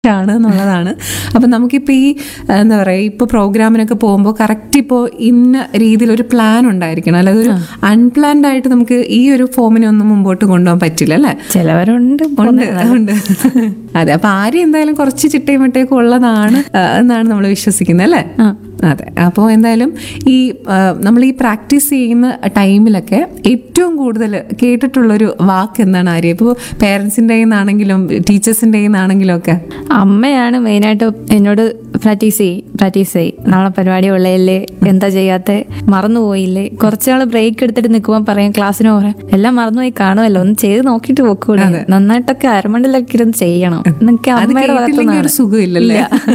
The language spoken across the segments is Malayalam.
ആണ് എന്നുള്ളതാണ് അപ്പം നമുക്കിപ്പോൾ ഈ ആ, എന്താ പറയുക ഇപ്പോൾ പ്രോഗ്രാമിനൊക്കെ പോകുമ്പോൾ കറക്റ്റ് ഇപ്പോൾ ഇന്ന രീതിയിൽ ഒരു പ്ലാൻ ഉണ്ടായിരിക്കണം അല്ലാതെ ഒരു അൺപ്ലാൻഡ് ആയിട്ട് നമുക്ക് ഈ ഒരു ഫോമിനെ ഒന്നും മുമ്പോട്ട് കൊണ്ടുപോകാൻ പറ്റില്ല അല്ലേ ചിലവരുണ്ട് ഉണ്ട് ഉണ്ട് അതെ അപ്പൊ ആരും എന്തായാലും കുറച്ച് ചിട്ടയും മട്ടയൊക്കെ ഉള്ളതാണ് ആ, എന്നാണ് നമ്മൾ വിശ്വസിക്കുന്നത് അല്ലേ അതെ അപ്പോൾ എന്തായാലും ഈ ആ, നമ്മൾ ഈ പ്രാക്ടീസ് ചെയ്യുന്ന ടൈമിലൊക്കെ ഏറ്റവും കൂടുതൽ കേട്ടിട്ടുള്ളൊരു വാക്ക് എന്താണ് ആര്യ ഇപ്പോൾ പേരൻസിൻ്റെ നിന്നാണെങ്കിലും ടീച്ചേഴ്സിൻ്റെ നിന്നാണെങ്കിലും ഒക്കെ അമ്മയാണ് മെയിനായിട്ട് എന്നോട് പ്രാക്ടീസ് ചെയ്യ് പ്രാക്ടീസ് ചെയ്യ് നാളെ പരിപാടി ഉള്ളതല്ലേ എന്താ ചെയ്യാത്ത മറന്നുപോയില്ലേ കുറച്ചാൾ ബ്രേക്ക് എടുത്തിട്ട് നിൽക്കുമ്പോൾ പറയും ക്ലാസ്സിന് പറയാം എല്ലാം മറന്നുപോയി കാണുമല്ലോ ഒന്ന് ചെയ്ത് നോക്കിയിട്ട് പോക്കൂടെ നന്നായിട്ടൊക്കെ അരമണ്ടലൊക്കെ ഇരുന്ന് ചെയ്യണം എന്നൊക്കെ അത് അമ്മയുടെ കേട്ടില്ലെങ്കിൽ ഒരു ഭാഗത്തുനിന്നാണ് സുഖമില്ലല്ലേ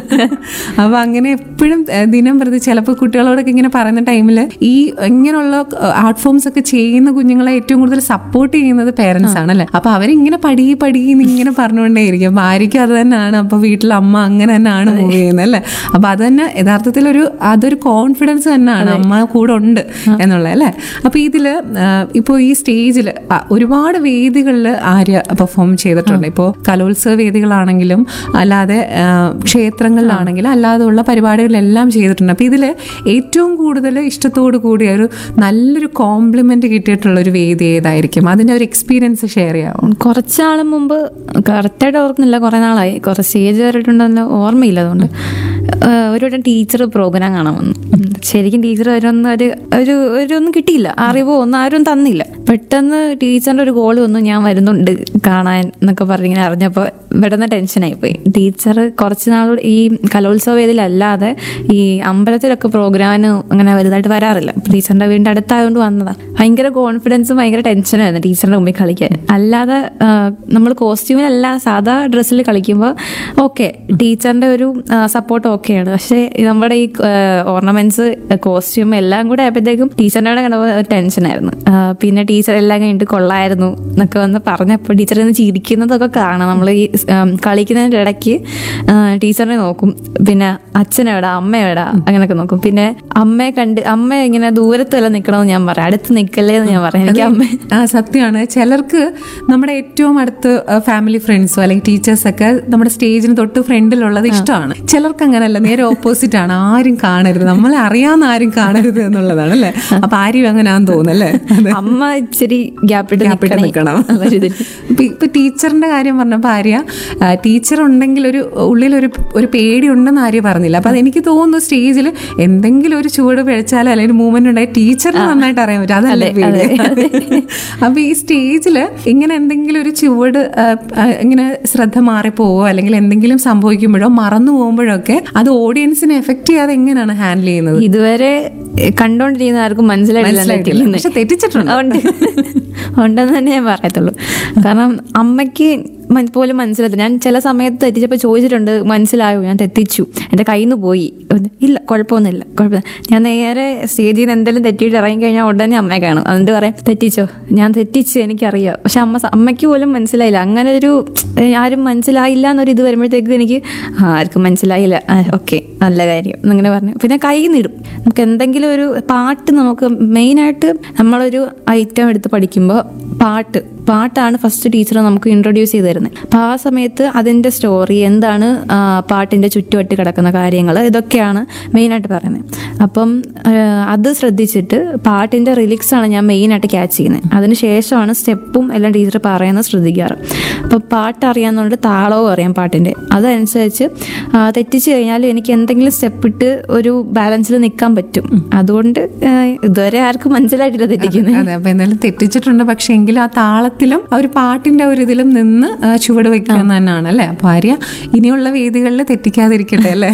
അപ്പൊ അങ്ങനെ എപ്പോഴും ഏഹ്, ദിനം പ്രതി ചിലപ്പോൾ കുട്ടികളോടൊക്കെ ഇങ്ങനെ പറയുന്ന ടൈമിൽ ഈ ഇങ്ങനെയുള്ള ആർട്ട് ഫോംസ് ഒക്കെ ചെയ്യുന്ന കുഞ്ഞുങ്ങളെ ഏറ്റവും കൂടുതൽ സപ്പോർട്ട് ചെയ്യുന്നത് പേരൻസ് ആണല്ലേ അപ്പൊ അവരിങ്ങനെ പടി പടി ഇങ്ങനെ പറഞ്ഞുകൊണ്ടേയിരിക്കും അപ്പൊ ആയിരിക്കും അത് തന്നെയാണ് അപ്പൊ വീട്ടിൽ അമ്മ അങ്ങനെ തന്നെയാണ് മൂവ് ചെയ്യുന്നത് അല്ലേ അപ്പൊ അത് തന്നെ യഥാർത്ഥത്തിൽ ഒരു അതൊരു കോൺഫിഡൻസ് തന്നെയാണ് അമ്മ കൂടെ ഉണ്ട് എന്നുള്ളത് അല്ലേ അപ്പൊ ഇതില് ഇപ്പോൾ ഈ സ്റ്റേജിൽ ഒരുപാട് വേദികളിൽ ആര്യ പെർഫോം ചെയ്തിട്ടുണ്ട് ഇപ്പോൾ കലോത്സവ വേദികളാണെങ്കിലും അല്ലാതെ ആ, ക്ഷേത്രങ്ങളിലാണെങ്കിലും അല്ലാതെയുള്ള പരിപാടികളിലെല്ലാം ചെയ്തിട്ടുണ്ട് അപ്പൊ ഇതിൽ ഏറ്റവും കൂടുതൽ ഇഷ്ടത്തോടു കൂടിയ ഒരു നല്ലൊരു കോംപ്ലിമെന്റ് കിട്ടിയിട്ടുള്ള ഒരു വേദി ഏതായിരിക്കും അതിന്റെ ഒരു എക്സ്പീരിയൻസ് ഷെയർ ചെയ്യാമോ കുറച്ചാൾ മുമ്പ് കറക്റ്റായിട്ട് ഓർക്കുന്നില്ല കുറെ നാളായി കുറെ സ്റ്റേജ് കയറിയിട്ടുണ്ടെന്ന് ഓർമ്മയില്ല അതുകൊണ്ട് ഏഹ് ഒരു വട്ടം ടീച്ചർ പ്രോഗ്രാം കാണാൻ വന്നു ഉം. ശരിക്കും ടീച്ചർ വരുന്ന ഒരു ഒരു ഒരു ഒന്നും കിട്ടിയില്ല അറിവോ ഒന്നും ആരും തന്നില്ല പെട്ടെന്ന് ടീച്ചറിന്റെ ഒരു കോൾ വന്നു ഞാൻ വരുന്നുണ്ട് കാണാൻ എന്നൊക്കെ പറഞ്ഞിങ്ങനെ അറിഞ്ഞപ്പോൾ പെട്ടെന്ന് ടെൻഷനായി പോയി ടീച്ചർ കുറച്ച് നാൾ ഈ കലോത്സവ വേദിയിലല്ലാതെ ഈ അമ്പലത്തിലൊക്കെ പ്രോഗ്രാമിന് അങ്ങനെ വലുതായിട്ട് വരാറില്ല അപ്പൊ ടീച്ചറിന്റെ വീടിന്റെ അടുത്തായതുകൊണ്ട് വന്നതാ ഭയങ്കര കോൺഫിഡൻസും ഭയങ്കര ടെൻഷനായിരുന്നു ടീച്ചറിന്റെ മുമ്പിൽ കളിക്കാൻ അല്ലാതെ നമ്മൾ കോസ്റ്റ്യൂമിലല്ല സാധാ ഡ്രസ്സിൽ കളിക്കുമ്പോൾ ഓക്കെ ടീച്ചറിന്റെ ഒരു സപ്പോർട്ട് ഓക്കെയാണ് പക്ഷേ നമ്മുടെ ഈ ഓർണമെന്റ്സ് കോസ്റ്റ്യൂം എല്ലാം കൂടെ ആയപ്പോഴത്തേക്കും ടീച്ചറിനോട് കണ്ടപ്പോൾ ടെൻഷനായിരുന്നു ആ, പിന്നെ ടീച്ചർ എല്ലാം കഴിഞ്ഞിട്ട് കൊള്ളായിരുന്നു എന്നൊക്കെ വന്ന് പറഞ്ഞപ്പോൾ ടീച്ചർ ഇന്ന് ചിരിക്കുന്നതൊക്കെ കാണാം നമ്മൾ ഈ ഉം, കളിക്കുന്നതിന്റെ ഇടയ്ക്ക് ആ, ടീച്ചറിനെ നോക്കും പിന്നെ അച്ഛനെവിടാ അമ്മയെവിടാ അങ്ങനെയൊക്കെ നോക്കും പിന്നെ അമ്മയെ കണ്ട് അമ്മ ഇങ്ങനെ ദൂരത്തല്ല നിൽക്കണമെന്ന് ഞാൻ പറയാം അടുത്ത് നിൽക്കല്ലേ എന്ന് ഞാൻ പറയാം എനിക്ക് അമ്മ ആ സത്യമാണ് ചിലർക്ക് നമ്മുടെ ഏറ്റവും അടുത്ത് ഫാമിലി ഫ്രണ്ട്സോ അല്ലെങ്കിൽ ടീച്ചേഴ്സ് ഒക്കെ നമ്മുടെ സ്റ്റേജിന് തൊട്ട് ഫ്രണ്ടിലുള്ളത് ഇഷ്ടമാണ് ചിലർക്ക് അങ്ങനല്ല നേരെ ഓപ്പോസിറ്റ് ആണ് ആരും കാണരുത് നമ്മളെ അറിയാവുന്ന ആരും കാണരുത് എന്നുള്ളതാണ് അല്ലേ അപ്പൊ ആരും അങ്ങനെയാന്ന് തോന്നുന്നല്ലേ അതെ അമ്മ ഇച്ചിരി ഗ്യാപ്പിട്ട് ഗ്യാപ്പിട്ട് നിൽക്കണം ഇപ്പൊ ഇപ്പൊ ടീച്ചറിന്റെ കാര്യം പറഞ്ഞപ്പോ ആര്യ ആ, ടീച്ചർ ഉണ്ടെങ്കിൽ ഒരു ഉള്ളിൽ ഒരു ഒരു പേടി ഉണ്ടെന്ന് ആര്യ പറഞ്ഞില്ല അപ്പൊ അതെനിക്ക് തോന്നുന്നു സ്റ്റേജിൽ എന്തെങ്കിലും ഒരു ചുവട് പിഴച്ചാൽ അല്ലെങ്കിൽ ഒരു മൂവ്മെന്റ് ഉണ്ടായി ടീച്ചറിന് നന്നായിട്ട് അറിയാൻ പറ്റും അതല്ലേ പേടി അപ്പൊ ഈ സ്റ്റേജിൽ ഇങ്ങനെ എന്തെങ്കിലും ഒരു ചുവട് ആ, ആ, ഇങ്ങനെ ശ്രദ്ധ മാറിപ്പോവോ അല്ലെങ്കിൽ എന്തെങ്കിലും സംഭവിക്കുമ്പോഴോ മറന്നു പോകുമ്പോഴോ ഒക്കെ അത് ഓഡിയൻസിനെ എഫക്ട് ചെയ്യാതെ എങ്ങനെയാണ് ഹാൻഡിൽ ചെയ്യുന്നത് ഇതുവരെ എ, കണ്ടോണ്ടിരിക്കുന്ന ആർക്കും മനസ്സിലായിട്ടില്ല മനസ്സിലായിട്ടില്ല. തെറ്റിക്കുന്നത്. പക്ഷെ തെറ്റിച്ചിട്ടുണ്ട്. ഉണ്ട് ഉണ്ടെന്ന് തന്നെ ഞാൻ പറയത്തുള്ളൂ കാരണം അമ്മയ്ക്ക് മൻ- പോലും മനസ്സിലായില്ല ഞാൻ ചില സമയത്ത് തെറ്റിച്ചപ്പോൾ ചോദിച്ചിട്ടുണ്ട് മനസ്സിലായോ ഞാൻ തെറ്റിച്ചു എൻ്റെ കയ്യിൽ നിന്ന് പോയി ഇല്ല കുഴപ്പമൊന്നുമില്ല കുഴപ്പമില്ല ഞാൻ നേരെ സ്റ്റേജിൽ നിന്ന് എന്തെങ്കിലും തെറ്റിയിട്ട് ഇറങ്ങി കഴിഞ്ഞാൽ ഉടനെ അമ്മയെ കാണും എന്നിട്ട് പറയാം തെറ്റിച്ചോ ഞാൻ തെറ്റിച്ച് എനിക്കറിയാം പക്ഷെ അമ്മ സ- അമ്മയ്ക്ക് പോലും മനസ്സിലായില്ല അങ്ങനെ ഒരു ഏ, ആരും മനസ്സിലായില്ല എന്നൊരു ഇത് വരുമ്പോഴത്തേക്ക് എനിക്ക് ആ, ആർക്കും മനസ്സിലായില്ല ഓക്കെ നല്ല കാര്യം എന്നിങ്ങനെ പറഞ്ഞു പിന്നെ കൈ നിടും നമുക്ക് എന്തെങ്കിലും ഒരു പാട്ട് നമുക്ക് മെയിനായിട്ട് നമ്മളൊരു ഐറ്റം എടുത്ത് പഠിക്കുമ്പോൾ പാട്ട് പാട്ടാണ് ഫസ്റ്റ് ടീച്ചർ നമുക്ക് ഇൻട്രൊഡ്യൂസ് ചെയ്ത് തരുന്നത് അപ്പോൾ ആ സമയത്ത് അതിൻ്റെ സ്റ്റോറി എന്താണ് ആ, പാട്ടിൻ്റെ ചുറ്റുവട്ട് കിടക്കുന്ന കാര്യങ്ങൾ ഇതൊക്കെയാണ് മെയിനായിട്ട് പറയുന്നത് അപ്പം ആ, അത് ശ്രദ്ധിച്ചിട്ട് പാട്ടിൻ്റെ റിലിക്സ് ആണ് ഞാൻ മെയിനായിട്ട് ക്യാച്ച് ചെയ്യുന്നത് അതിന് ശേഷമാണ് സ്റ്റെപ്പും എല്ലാം ടീച്ചർ പറയുന്നത് ശ്രദ്ധിക്കാറ് അപ്പോൾ പാട്ട് അറിയാവുന്നതുകൊണ്ട് താളവും അറിയാം പാട്ടിൻ്റെ അതനുസരിച്ച് ആ, തെറ്റിച്ച് കഴിഞ്ഞാൽ എനിക്ക് എന്തെങ്കിലും സ്റ്റെപ്പ് ഇട്ട് ഒരു ബാലൻസിൽ നിൽക്കാൻ പറ്റും അതുകൊണ്ട് ആ, ഇതുവരെ ആർക്കും മനസ്സിലായിട്ടില്ല തെറ്റിക്കുന്നത് അതെ അപ്പൊ എന്തായാലും തെറ്റിച്ചിട്ടുണ്ട് പക്ഷെ എങ്കിലും ആ താളത്തിലും ആ ഒരു പാട്ടിന്റെ ഒരു ഇതിലും നിന്ന് ആ, ചുവട് വെക്കുക എന്ന് തന്നെയാണ് അല്ലേ അപ്പൊ ആര്യ ഇനിയുള്ള വേദികളിൽ തെറ്റിക്കാതിരിക്കട്ടെ അല്ലേ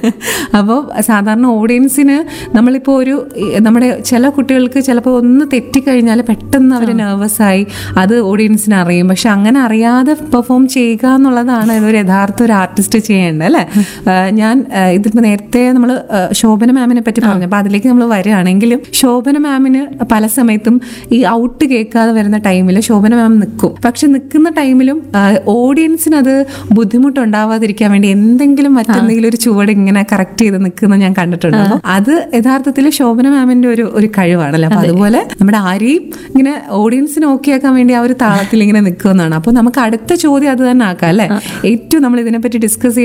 അപ്പോൾ സാധാരണ ഓഡിയൻസിന് നമ്മളിപ്പോൾ ഒരു ഈ, നമ്മുടെ ചില കുട്ടികൾക്ക് ചിലപ്പോൾ ഒന്ന് തെറ്റിക്കഴിഞ്ഞാൽ പെട്ടെന്ന് അവർ നെർവസ് ആയി അത് ഓഡിയൻസിന് അറിയും പക്ഷെ അങ്ങനെ അറിയാതെ പെർഫോം ചെയ്യുക എന്നുള്ളതാണ് ഒരു യഥാർത്ഥ ഒരു ആർട്ടിസ്റ്റ് ചെയ്യേണ്ടത് അല്ലേ ആ, ഞാൻ ആ, ഇതിപ്പോ നേരത്തെ നമ്മൾ ശോഭന മാമിനെ പറ്റി പറഞ്ഞു അപ്പൊ അതിലേക്ക് നമ്മൾ വരികയാണെങ്കിലും ശോഭന മാമിന് പല സമയത്തും ഈ ഔട്ട് കേൾക്കാതെ വരുന്ന ടൈമിൽ ശോഭന മാം നിൽക്കും പക്ഷെ നിൽക്കുന്ന ടൈമിലും ഓഡിയൻസിന് അത് ബുദ്ധിമുട്ടുണ്ടാവാതിരിക്കാൻ വേണ്ടി എന്തെങ്കിലും മറ്റെന്തെങ്കിലും ഒരു ചുവട് ഇങ്ങനെ കറക്റ്റ് ചെയ്ത് നിൽക്കുന്ന ഞാൻ കണ്ടിട്ടുണ്ട് അപ്പൊ അത് യഥാർത്ഥത്തിൽ ശോഭന മാമിന്റെ ഒരു ഒരു കഴിവാണല്ലോ അപ്പൊ അതുപോലെ നമ്മുടെ ആരെയും ഇങ്ങനെ ഓഡിയൻസിനെ ഓക്കെ ആക്കാൻ വേണ്ടി ആ ഒരു താളത്തിൽ ഇങ്ങനെ നിൽക്കുമെന്നാണ് അപ്പൊ നമുക്ക് അടുത്ത ചോദ്യം അത് തന്നെ ആക്കാം അല്ലെ ഏറ്റവും നമ്മൾ ഇതിനെപ്പറ്റി ഡിസ്കസ്